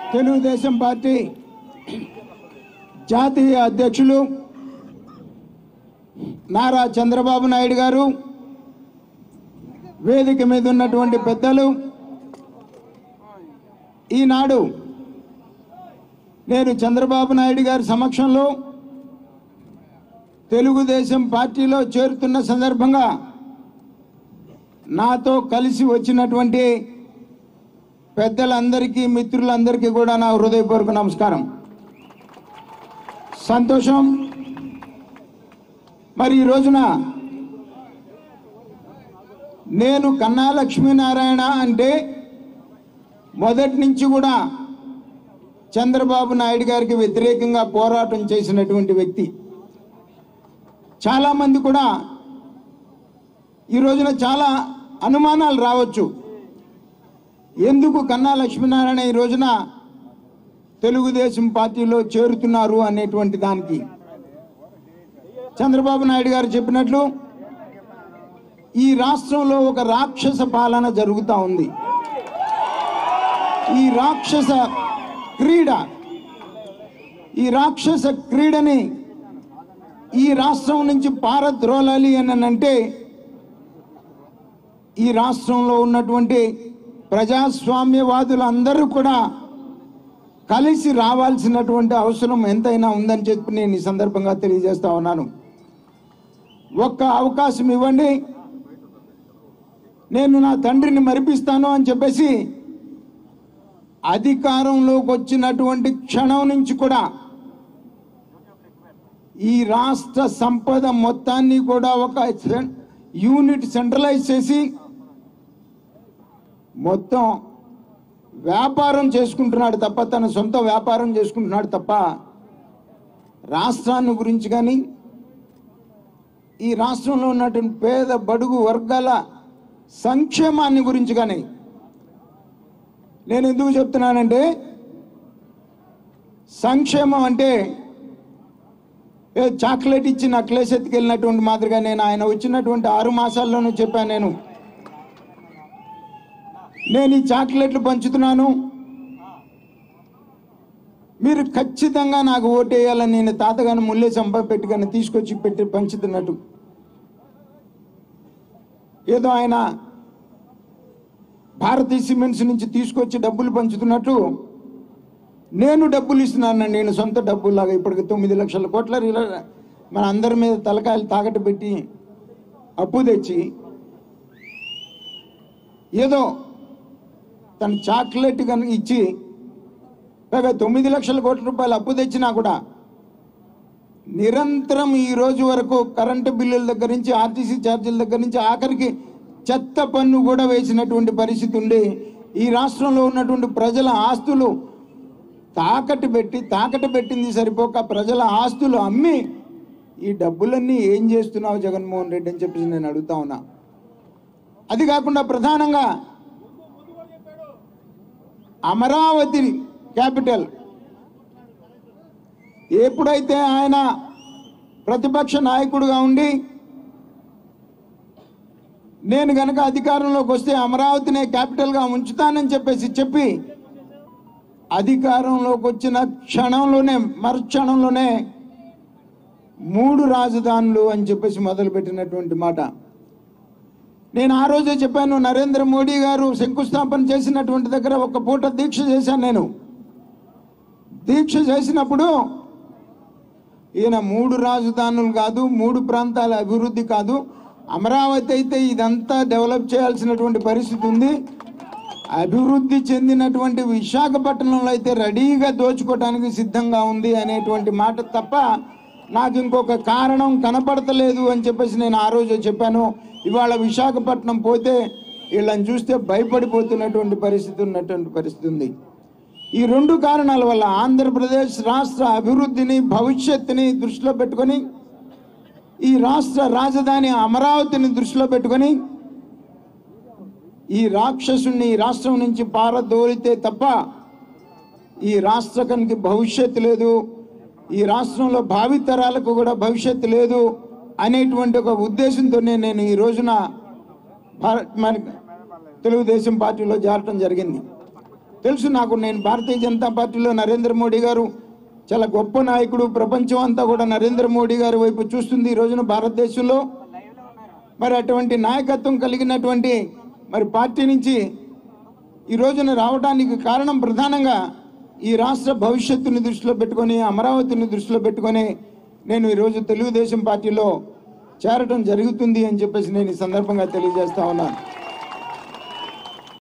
Telugu Desam party జాతీయ అధ్యక్షులు నారా చంద్రబాబు నాయుడు గారు వేదిక మీద ఉన్నటువంటి పెద్దలు ఈనాడు నేను చంద్రబాబు నాయుడు గారి సమక్షంలో తెలుగుదేశం పార్టీలో చేరుతున్న సందర్భంగా నాతో కలిసి వచ్చినటువంటి పెద్దలందరికీ మిత్రులందరికీ కూడా నా హృదయపూర్వక నమస్కారం సంతోషం మరి ఈ రోజున నేను కన్నా లక్ష్మీనారాయణ అంటే మొదటి నుంచి కూడా చంద్రబాబు నాయుడు గారికి వ్యతిరేకంగా పోరాటం చేసినటువంటి వ్యక్తి చాలామంది కూడా ఈ రోజున చాలా అనుమానాలు రావచ్చు ఎందుకు కన్నా లక్ష్మీనారాయణ ఈ రోజున తెలుగుదేశం పార్టీలో చేరుతున్నారు అనేటువంటి దానికి చంద్రబాబు నాయుడు గారు చెప్పినట్లు ఈ రాష్ట్రంలో ఒక రాక్షస పాలన జరుగుతూ ఉంది ఈ రాక్షస క్రీడ ఈ రాక్షస క్రీడని ఈ రాష్ట్రం నుంచి పారద్రోలాలి అని అంటే ఈ రాష్ట్రంలో ఉన్నటువంటి ప్రజాస్వామ్యవాదులందరూ కూడా కలిసి రావాల్సినటువంటి అవసరం ఎంతైనా ఉందని చెప్పి నేను ఈ సందర్భంగా తెలియజేస్తా ఉన్నాను ఒక్క అవకాశం ఇవ్వండి నేను నా తండ్రిని మరిపిస్తాను అని చెప్పేసి అధికారంలోకి వచ్చినటువంటి క్షణం నుంచి కూడా ఈ రాష్ట్ర సంపద మొత్తాన్ని కూడా ఒక సెం- యూనిట్ సెంట్రలైజ్ చేసి మొత్తం వ్యాపారం చేసుకుంటున్నాడు తప్ప తన సొంత వ్యాపారం చేసుకుంటున్నాడు తప్ప రాష్ట్రాన్ని గురించి కానీ ఈ రాష్ట్రంలో ఉన్నటువంటి పేద బడుగు వర్గాల సంక్షేమాన్ని గురించి కానీ నేను ఎందుకు చెప్తున్నానంటే సంక్షేమం అంటే ఏ చాక్లెట్ ఇచ్చి నక్లెస్ ఎత్తుకెళ్ళినటువంటి మాదిరిగా నేను ఆయన వచ్చినటువంటి ఆరు మాసాల్లోనూ చెప్పాను నేను నేను ఈ చాక్లెట్లు పంచుతున్నాను మీరు ఖచ్చితంగా నాకు ఓటేయాలని నేను తాతగాని ముల్లే సంప పెట్టుకొని తీసుకొచ్చి పెట్టి పంచుతున్నట్టు ఏదో ఆయన భారతీయ సిమెంట్స్ నుంచి తీసుకొచ్చి డబ్బులు పంచుతున్నట్టు నేను డబ్బులు ఇస్తున్నాను నేను సొంత డబ్బులాగా ఇప్పటికి తొమ్మిది లక్షల కోట్ల రిల- మన అందరి మీద తలకాయలు తాకట్టు పెట్టి అప్పు తెచ్చి ఏదో తన చాక్లెట్ కనుక ఇచ్చి పైగా తొమ్మిది లక్షల కోట్ల రూపాయలు అప్పు తెచ్చినా కూడా నిరంతరం ఈ రోజు వరకు కరెంటు బిల్లుల దగ్గర నుంచి ఆర్టీసీ ఛార్జీల దగ్గర నుంచి ఆఖరికి చెత్త పన్ను కూడా వేసినటువంటి పరిస్థితి ఉండి ఈ రాష్ట్రంలో ఉన్నటువంటి ప్రజల ఆస్తులు తాకట్టు పెట్టి తాకట్టు పెట్టింది సరిపోక ప్రజల ఆస్తులు అమ్మి ఈ డబ్బులన్నీ ఏం చేస్తున్నావు జగన్మోహన్ రెడ్డి అని చెప్పేసి నేను అడుగుతా ఉన్నా అది కాకుండా ప్రధానంగా అమరావతి క్యాపిటల్ ఎప్పుడైతే ఆయన ప్రతిపక్ష నాయకుడుగా ఉండి నేను గనక అధికారంలోకి వస్తే అమరావతినే క్యాపిటల్గా ఉంచుతానని చెప్పేసి చెప్పి అధికారంలోకి వచ్చిన క్షణంలోనే మరుక్షణంలోనే మూడు రాజధానులు అని చెప్పేసి మొదలుపెట్టినటువంటి మాట నేను ఆ రోజే చెప్పాను నరేంద్ర మోడీ గారు శంకుస్థాపన చేసినటువంటి దగ్గర ఒక పూట దీక్ష చేశాను నేను దీక్ష చేసినప్పుడు ఈయన మూడు రాజధానులు కాదు మూడు ప్రాంతాల అభివృద్ధి కాదు అమరావతి అయితే ఇదంతా డెవలప్ చేయాల్సినటువంటి పరిస్థితి ఉంది అభివృద్ధి చెందినటువంటి విశాఖపట్నంలో అయితే రెడీగా దోచుకోవడానికి సిద్ధంగా ఉంది అనేటువంటి మాట తప్ప నాకు ఇంకొక కారణం కనపడతలేదు అని చెప్పేసి నేను ఆ రోజు చెప్పాను ఇవాళ విశాఖపట్నం పోతే వీళ్ళని చూస్తే భయపడిపోతున్నటువంటి పరిస్థితి ఉన్నటువంటి పరిస్థితి ఉంది ఈ రెండు కారణాల వల్ల ఆంధ్రప్రదేశ్ రాష్ట్ర అభివృద్ధిని భవిష్యత్తుని దృష్టిలో పెట్టుకొని ఈ రాష్ట్ర రాజధాని అమరావతిని దృష్టిలో పెట్టుకొని ఈ రాక్షసుని ఈ రాష్ట్రం నుంచి పారదోలితే తప్ప ఈ రాష్ట్రానికి భవిష్యత్తు లేదు ఈ రాష్ట్రంలో భావితరాలకు కూడా భవిష్యత్తు లేదు అనేటువంటి ఒక ఉద్దేశంతోనే నేను ఈ రోజున భారత్ మన తెలుగుదేశం పార్టీలో చేరటం జరిగింది తెలుసు నాకు నేను భారతీయ జనతా పార్టీలో నరేంద్ర మోడీ గారు చాలా గొప్ప నాయకుడు ప్రపంచం అంతా కూడా నరేంద్ర మోడీ గారి వైపు చూస్తుంది ఈ రోజున భారతదేశంలో మరి అటువంటి నాయకత్వం కలిగినటువంటి మరి పార్టీ నుంచి ఈ రోజున రావడానికి కారణం ప్రధానంగా ఈ రాష్ట్ర భవిష్యత్తుని దృష్టిలో పెట్టుకొని అమరావతిని దృష్టిలో పెట్టుకొని నేను ఈరోజు తెలుగుదేశం పార్టీలో చేరటం జరుగుతుంది అని చెప్పేసి నేను ఈ సందర్భంగా తెలియజేస్తా ఉన్నాను